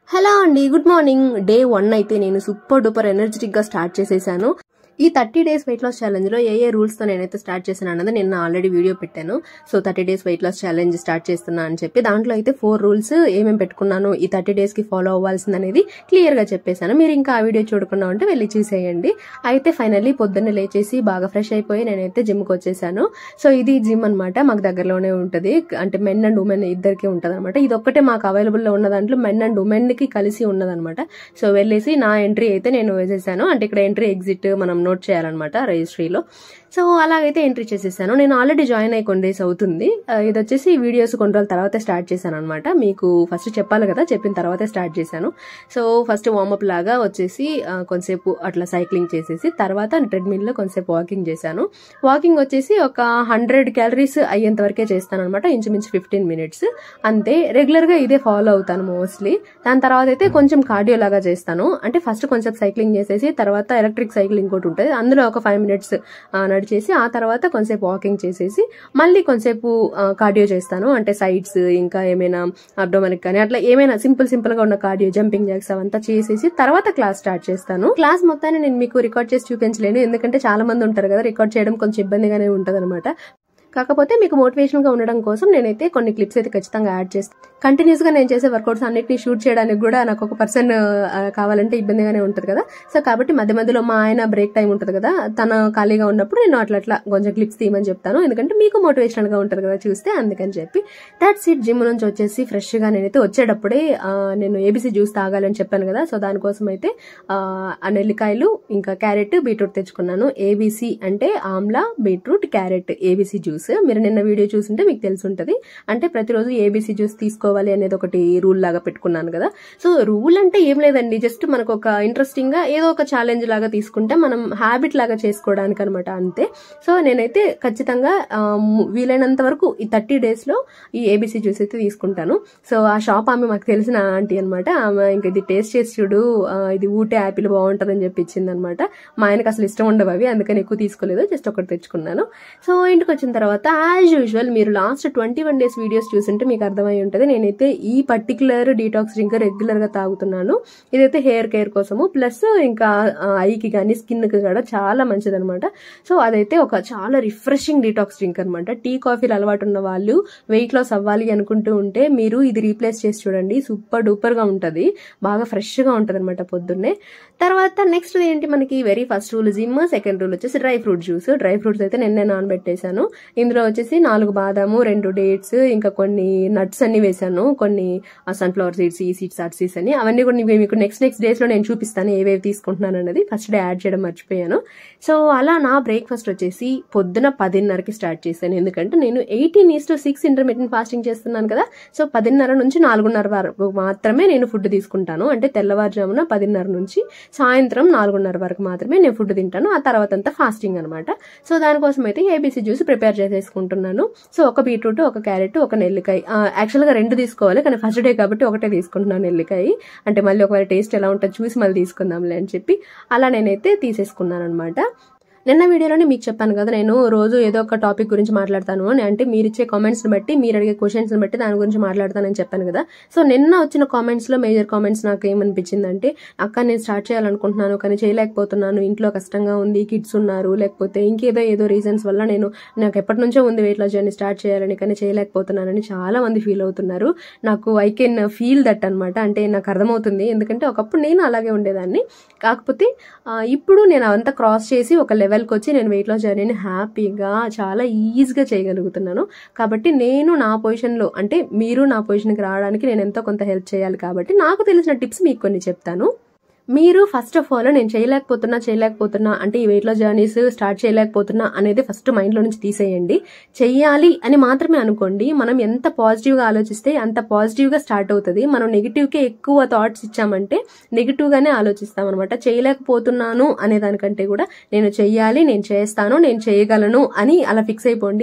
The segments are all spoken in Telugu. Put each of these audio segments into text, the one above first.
హలో అండి గుడ్ మార్నింగ్ డే వన్ అయితే నేను సూపర్ డూపర్ ఎనర్జెటిక్ గా స్టార్ట్ చేసేసాను ఈ thirty days weight loss challenge లో ఏ ఏ రూల్స్ తో నేనైతే స్టార్ట్ చేశాను అన్నది నేను ఆల్రెడీ వీడియో పెట్టాను so thirty days weight loss challenge start చేస్తున్నా అని చెప్పి దాంట్లో అయితే ఫోర్ రూల్స్ ఏమేమి పెట్టుకున్నాను ఈ థర్టీ డేస్ కి ఫాలో అవ్వాల్సింది అనేది క్లియర్ గా చెప్పేశాను మీరు ఇంకా ఆ వీడియో చూడకుండా ఉంటే వెళ్ళి చూసేయండి అయితే ఫైనల్లీ పొద్దున్న లేచేసి బాగా ఫ్రెష్ అయిపోయి నేనైతే జిమ్ కి వచ్చేసాను సో ఇది జిమ్ అన్నమాట మాకు దగ్గరలోనే ఉంటది అంటే మెన్ అండ్ ఉమెన్ ఇద్దరికి ఉంటది అనమాట ఇది ఒక్కటే మాకు అవైలబుల్ లో ఉన్న దాంట్లో మెన్ అండ్ ఉమెన్ కి కలిసి ఉన్నదన్నమాట సో వెళ్ళేసి నా ఎంట్రీ అయితే నేను వేసేసాను అంటే ఇక్కడ ఎంట్రీ ఎగ్జిట్ మనం నోట్ చేయాలన్నమాట రిజిస్ట్రీలో సో అలాగైతే ఎంట్రీ చేసేసాను నేను ఆల్రెడీ జాయిన్ అయ్యి కొన్ని డేస్ అవుతుంది ఆ, ఇది వచ్చేసి వీడియోస్ కొన్ని రోజుల తర్వాత స్టార్ట్ చేశాను అనమాట మీకు ఫస్ట్ చెప్పాలి కదా చెప్పిన తర్వాతే స్టార్ట్ చేశాను సో ఫస్ట్ వార్మప్ లాగా వచ్చేసి ఆ, కొంతసేపు అట్లా సైక్లింగ్ చేసేసి తర్వాత ట్రెడ్మిల్ లో కొంతసేపు వాకింగ్ చేశాను వాకింగ్ వచ్చేసి ఒక హండ్రెడ్ క్యాలరీస్ అయ్యేంత వరకే చేస్తాను అనమాట ఇంచుమించు ఫిఫ్టీన్ మినిట్స్ అంతే రెగ్యులర్ గా ఇదే ఫాలో అవుతాను మోస్ట్లీ దాని తర్వాత అయితే కొంచెం కార్డియో లాగా చేస్తాను అంటే ఫస్ట్ కొంచెం సైక్లింగ్ చేసేసి తర్వాత ఎలక్ట్రిక్ సైకిల్ ఇంకోటి ఉంటుంది అందులో ఒక ఫైవ్ మినిట్స్ నడిచేసి ఆ తర్వాత కొంచెంసేపు వాకింగ్ చేసేసి మళ్ళీ కొంచెంసేపు కార్డియో చేస్తాను అంటే సైడ్స్ ఇంకా ఏమైనా అబ్డోమనిక్ కానీ అట్లా ఏమైనా సింపుల్ సింపుల్ గా ఉన్న కార్డియో జంపింగ్ జాక్స్ అవంతా చేసేసి తర్వాత క్లాస్ స్టార్ట్ చేస్తాను క్లాస్ మొత్తాన్ని నేను మీకు రికార్డ్ చేసి చూపించలేను ఎందుకంటే చాలా మంది ఉంటారు కదా రికార్డ్ చేయడం కొంచెం ఇబ్బందిగానే ఉంటది కాకపోతే మీకు మోటివేషన్ గా ఉండడం కోసం నేనైతే కొన్ని క్లిప్స్ అయితే ఖచ్చితంగా యాడ్ చేస్తాను కంటిన్యూస్ గా నేను చేసే వర్కౌట్స్ అన్నిటిని షూట్ చేయడానికి కూడా నాకు ఒక పర్సన్ కావాలంటే ఇబ్బందిగానే ఉంటుంది కదా సో కాబట్టి మధ్య మధ్యలో మా ఆయన బ్రేక్ టైం ఉంటుంది కదా తన ఖాళీగా ఉన్నప్పుడు నేను అట్లా అట్లా కొంచెం క్లిప్స్ తీయమని చెప్తాను ఎందుకంటే మీకు మోటివేషన్ గా ఉంటుంది కదా చూస్తే అందుకని చెప్పి దట్స్ ఇట్ జిమ్ నుంచి వచ్చేసి ఫ్రెష్ గా నేనైతే వచ్చేటప్పుడే ఆ, నేను ఏబీసీ జ్యూస్ తాగాలని చెప్పాను కదా సో దానికోసం అయితే ఆ, ఆ నెల్లికాయలు ఇంకా క్యారెట్ బీట్రూట్ తెచ్చుకున్నాను ఏబీసీ అంటే amla beetroot carrot ABC juice మీరు నిన్న వీడియో చూసుంటే మీకు తెలిసి ఉంటది అంటే ప్రతిరోజు ఏబీసీ జ్యూస్ తీసుకోవాలి అనేది ఒకటి రూల్ లాగా పెట్టుకున్నాను కదా సో రూల్ అంటే ఏం లేదండి జస్ట్ మనకు ఒక ఇంట్రెస్టింగ్ గా ఏదో ఒక ఛాలెంజ్ లాగా తీసుకుంటే మనం హ్యాబిట్ లాగా చేసుకోవడానికి అనమాట అంతే సో నేనైతే ఖచ్చితంగా ఆ, ము- వీలైనంత వరకు ఈ థర్టీ డేస్ లో ఈ ఏబీసీ జ్యూస్ అయితే తీసుకుంటాను సో ఆ షాప్ ఆమె మాకు తెలిసిన ఆంటీ అనమాట ఆమె ఇంకా ఇది టేస్ట్ చేసి చూడు ఆ, ఇది ఊటే యాపిల్ బాగుంటుందని చెప్పి ఇచ్చింది అనమాట మా ఆయనకు అసలు ఇష్టం ఉండవు అవి అందుకని ఎక్కువ తీసుకోలేదు జస్ట్ ఒకటి తెచ్చుకున్నాను సో ఇంటికి వచ్చిన తర్వాత యాజ్ యూజువల్ మీరు last twenty one days videos చూసింటే మీకు అర్థమై ఉంటుంది నేనైతే ఈ పర్టికులర్ డీటాక్స్ డ్రింక్ రెగ్యులర్ గా తాగుతున్నాను ఇదైతే హెయిర్ కేర్ కోసము ప్లస్ ఇంకా ఐకి కానీ స్కిన్ కి కూడా చాలా మంచిది అనమాట సో అదైతే ఒక చాలా రిఫ్రెషింగ్ డీటాక్స్ డ్రింక్ అనమాట టీ కాఫీలు అలవాటు ఉన్న వాళ్ళు వెయిట్ లాస్ అవ్వాలి అనుకుంటూ ఉంటే మీరు ఇది రీప్లేస్ చేసి చూడండి సూపర్ డూపర్ గా ఉంటది బాగా ఫ్రెష్ గా ఉంటది అనమాట పొద్దున్నే తర్వాత నెక్స్ట్ ఏంటి మనకి very first rule gym second rule వచ్చేసి dry fruit juice dry fruits అయితే నిన్నే నానబెట్టేశాను ఇందులో వచ్చేసి నాలుగు బాదాము రెండు డేట్స్ ఇంకా కొన్ని నట్స్ అన్ని వేశాను కొన్ని సన్ఫ్లవర్ సీడ్స్ ఈ సీడ్స్ అట్ సీడ్స్ అని అవన్నీ కూడా నేను మీకు నెక్స్ట్ నెక్స్ట్ డేస్ లో నేను చూపిస్తాను ఏవేవి తీసుకుంటున్నాను అన్నది ఫస్ట్ డే యాడ్ చేయడం మర్చిపోయాను సో అలా నా బ్రేక్ఫాస్ట్ వచ్చేసి పొద్దున పదిన్నరకి స్టార్ట్ చేశాను ఎందుకంటే నేను eighteen is to six intermediate fasting చేస్తున్నాను కదా సో పదిన్నర నుంచి నాలుగున్నర వరకు మాత్రమే నేను ఫుడ్ తీసుకుంటాను అంటే తెల్లవారుజామున పదిన్నర నుంచి సాయంత్రం నాలుగున్నర వరకు మాత్రమే నేను ఫుడ్ తింటాను ఆ తర్వాత అంతా ఫాస్టింగ్ అనమాట సో దానికోసం అయితే ఏబీసీ జ్యూస్ ప్రిపేర్ చేసేసుకుంటున్నాను సో ఒక బీట్రూట్ ఒక క్యారెట్ ఒక నెల్లికాయ యాక్చువల్గా రెండు తీసుకోవాలి కానీ ఫస్ట్ డే కాబట్టి ఒకటే తీసుకుంటున్నాను నెల్లికాయ అంటే మళ్ళీ ఒకవేళ టేస్ట్ ఎలా ఉంటుందో చూసి మళ్ళీ తీసుకుందాంలే అని చెప్పి అలా నేనైతే తీసేసుకున్నాను అనమాట నిన్న వీడియోలోనే మీకు చెప్పాను కదా నేను రోజు ఏదో ఒక టాపిక్ గురించి మాట్లాడతాను అని అంటే మీరు ఇచ్చే కామెంట్స్ బట్టి మీరు అడిగే క్వశ్చన్స్ బట్టి దాని గురించి మాట్లాడతానని చెప్పాను కదా సో నిన్న వచ్చిన కామెంట్స్ లో మేజర్ కామెంట్స్ నాకు ఏమనిపించిందంటే అక్క నేను స్టార్ట్ చేయాలనుకుంటున్నాను కానీ చేయలేకపోతున్నాను ఇంట్లో కష్టంగా ఉంది కిడ్స్ ఉన్నారు లేకపోతే ఇంకేదో ఏదో రీజన్స్ వల్ల నేను నాకు ఎప్పటి నుంచో ఉంది వెయిట్ లాస్ జర్నీ స్టార్ట్ చేయాలని కానీ చేయలేకపోతున్నానని చాలా మంది ఫీల్ అవుతున్నారు నాకు ఐ కెన్ ఫీల్ దట్ అనమాట అంటే నాకు అర్థమవుతుంది ఎందుకంటే ఒకప్పుడు నేను అలాగే ఉండేదాన్ని కాకపోతే ఆ, ఇప్పుడు నేను అవంతా క్రాస్ చేసి ఒక లెవెల్కి వచ్చి నేను వెయిట్ లాస్ జర్నీని హ్యాపీగా చాలా ఈజీగా చేయగలుగుతున్నాను కాబట్టి నేను నా పొజిషన్లో అంటే మీరు నా పొజిషన్కి రావడానికి నేను ఎంతో కొంత హెల్ప్ చేయాలి కాబట్టి నాకు తెలిసిన టిప్స్ మీకు కొన్ని చెప్తాను మీరు ఫస్ట్ ఆఫ్ ఆల్ నేను చేయలేకపోతున్నా చేయలేకపోతున్నా అంటే ఈ వెయిట్ లాస్ జర్నీస్ స్టార్ట్ చేయలేకపోతున్నా అనేది ఫస్ట్ మైండ్లో నుంచి తీసేయండి చెయ్యాలి అని మాత్రమే అనుకోండి మనం ఎంత పాజిటివ్గా ఆలోచిస్తే అంత పాజిటివ్గా స్టార్ట్ అవుతుంది మనం నెగిటివ్కే ఎక్కువ థాట్స్ ఇచ్చామంటే నెగిటివ్గానే ఆలోచిస్తాం అనమాట చేయలేకపోతున్నాను అనే దానికంటే కూడా నేను చెయ్యాలి నేను చేస్తాను నేను చేయగలను అని అలా ఫిక్స్ అయిపోండి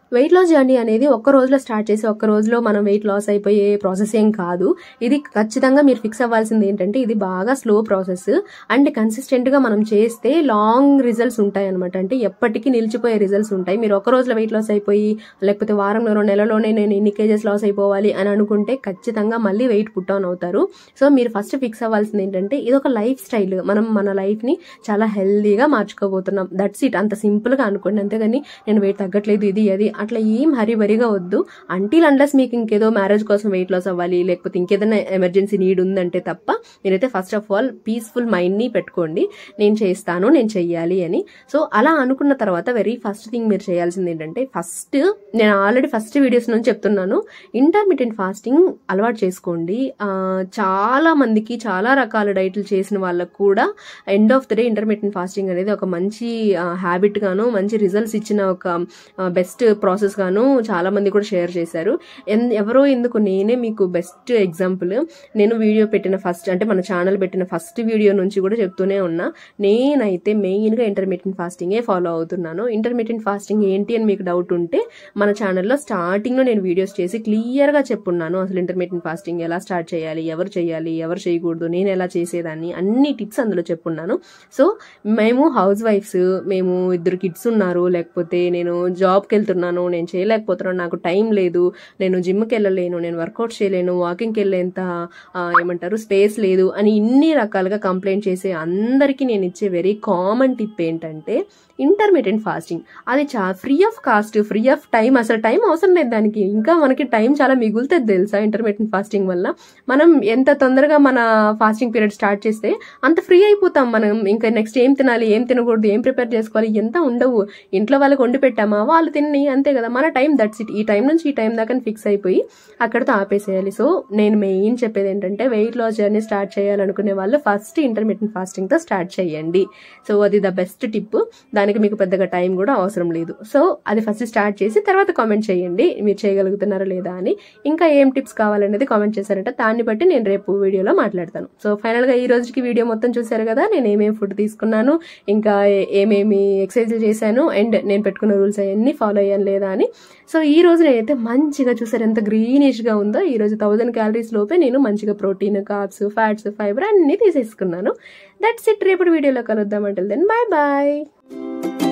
వెయిట్ లాస్ జర్నీ అనేది ఒక్క రోజులో స్టార్ట్ చేసి ఒక్క రోజులో మనం వెయిట్ లాస్ అయిపోయే ప్రాసెస్ ఏం కాదు ఇది ఖచ్చితంగా మీరు ఫిక్స్ అవ్వాల్సింది ఏంటంటే ఇది బాగా స్లో ప్రాసెస్ అండ్ కన్సిస్టెంట్ గా మనం చేస్తే లాంగ్ రిజల్ట్స్ ఉంటాయి అనమాట అంటే ఎప్పటికీ నిలిచిపోయే రిజల్ట్స్ ఉంటాయి మీరు ఒక రోజులో వెయిట్ లాస్ అయిపోయి లేకపోతే వారంలో నెలలోనే నేను ఇన్ని కేజెస్ లాస్ అయిపోవాలి అని అనుకుంటే ఖచ్చితంగా మళ్ళీ వెయిట్ పుట్ ఆన్ అవుతారు సో మీరు ఫస్ట్ ఫిక్స్ అవ్వాల్సింది ఏంటంటే ఇది ఒక లైఫ్ స్టైల్ మనం మన లైఫ్ ని చాలా హెల్దీగా మార్చుకోబోతున్నాం దట్స్ ఇట్ అంత సింపుల్ గా అనుకోండి అంతేగాని నేను వెయిట్ తగ్గట్లేదు ఇది అది అట్లా ఏం హరిబరిగా వద్దు అంటీల్ అండ్లెస్ మీకు ఇంకేదో మ్యారేజ్ కోసం వెయిట్ లాస్ అవ్వాలి లేకపోతే ఇంకేదైనా ఎమర్జెన్సీ నీడ్ ఉందంటే తప్ప మీరైతే first of all peaceful mind ని పెట్టుకోండి నేను చేస్తాను నేను చెయ్యాలి అని సో అలా అనుకున్న తర్వాత వెరీ ఫస్ట్ థింగ్ మీరు చేయాల్సింది ఏంటంటే ఫస్ట్ నేను ఆల్రెడీ ఫస్ట్ వీడియోస్ నుంచి చెప్తున్నాను ఇంటర్మీడియట్ ఫాస్టింగ్ అలవాటు చేసుకోండి ఆ, చాలా మందికి చాలా రకాల డైట్లు చేసిన వాళ్ళకు కూడా end of the day intermediate fasting అనేది ఒక మంచి హ్యాబిట్ గాను మంచి రిజల్ట్స్ ఇచ్చిన ఒక బెస్ట్ ప్రాసెస్ గాను చాలా మంది కూడా షేర్ చేశారు ఎన్- ఎవరో ఎందుకు నేనే మీకు బెస్ట్ ఎగ్జాంపుల్ నేను వీడియో పెట్టిన ఫస్ట్ అంటే మన ఛానల్ పెట్టిన ఫస్ట్ వీడియో నుంచి కూడా చెప్తూనే ఉన్నా నేనైతే మెయిన్ గా ఇంటర్మీడియట్ ఫాస్టింగే ఫాలో అవుతున్నాను ఇంటర్మీడియట్ ఫాస్టింగ్ ఏంటి అని మీకు డౌట్ ఉంటే మన ఛానల్లో స్టార్టింగ్ లో నేను వీడియోస్ చేసి క్లియర్ గా చెప్పున్నాను అసలు ఇంటర్మీడియట్ ఫాస్టింగ్ ఎలా స్టార్ట్ చేయాలి ఎవరు చేయాలి ఎవరు చేయకూడదు నేను ఎలా చేసేదాన్ని అన్ని టిప్స్ అందులో చెప్పున్నాను సో మేము హౌస్ వైఫ్స్ మేము ఇద్దరు కిడ్స్ ఉన్నారు లేకపోతే నేను జాబ్కి వెళ్తున్నాను నేను చేయలేకపోతున్నాను నాకు టైం లేదు నేను జిమ్కి వెళ్ళలేను నేను వర్కౌట్ చేయలేను వాకింగ్కి వెళ్ళేంత ఆ, ఏమంటారు స్పేస్ లేదు అని ఇన్ని రకాలుగా కంప్లైంట్ చేసే అందరికీ నేను ఇచ్చే వెరీ కామన్ టిప్ ఏంటంటే ఇంటర్మీడియట్ ఫాస్టింగ్ అది చా free of cost free of time అసలు టైం అవసరం లేదు దానికి ఇంకా మనకి టైం చాలా మిగులుతుంది తెలుసా ఇంటర్మీడియట్ ఫాస్టింగ్ వల్ల మనం ఎంత తొందరగా మన ఫాస్టింగ్ పీరియడ్ స్టార్ట్ చేస్తే అంత ఫ్రీ అయిపోతాం మనం ఇంకా నెక్స్ట్ ఏం తినాలి ఏం తినకూడదు ఏం ప్రిపేర్ చేసుకోవాలి ఎంత ఉండవు ఇంట్లో వాళ్ళకి వండి పెట్టామా వాళ్ళు తిని అంతే కదా మన టైం దట్స్ ఇట్ ఈ టైం నుంచి ఈ టైం దాకా ఫిక్స్ అయిపోయి అక్కడితో ఆపేసేయాలి సో నేను మెయిన్ చెప్పేది ఏంటంటే వెయిట్ లాస్ జర్నీ స్టార్ట్ చేయాలనుకునే వాళ్ళు ఫస్ట్ ఇంటర్మీడియట్ ఫాస్టింగ్ తో స్టార్ట్ చేయండి సో అది ద బెస్ట్ టిప్ దానికి మీకు పెద్దగా టైం కూడా అవసరం లేదు సో అది ఫస్ట్ స్టార్ట్ చేసి తర్వాత కామెంట్ చేయండి మీరు చేయగలుగుతున్నారా లేదా అని ఇంకా ఏం టిప్స్ కావాలనేది కామెంట్ చేశారంటే దాన్ని బట్టి నేను రేపు వీడియోలో మాట్లాడతాను సో ఫైనల్ గా ఈ రోజుకి వీడియో మొత్తం చూశారు కదా నేను ఏమేమి ఫుడ్ తీసుకున్నాను ఇంకా ఏ- ఏమేమి ఎక్సర్సైజ్ చేశాను అండ్ నేను పెట్టుకున్న రూల్స్ అవన్నీ ఫాలో అయ్యాను లేదా అని సో ఈ రోజు నేనైతే మంచిగా చూసారు ఎంత గ్రీనిష్ గా ఉందో ఈ రోజు థౌసండ్ క్యాలరీస్ లోపే నేను మంచిగా ప్రోటీన్ కార్బ్స్ ఫ్యాట్స్ ఫైబర్ అన్ని తీసేసుకున్నాను దట్స్ ఇట్ రేపటి వీడియోలో కలుద్దాం అంటే దెన్ బాయ్ బాయ్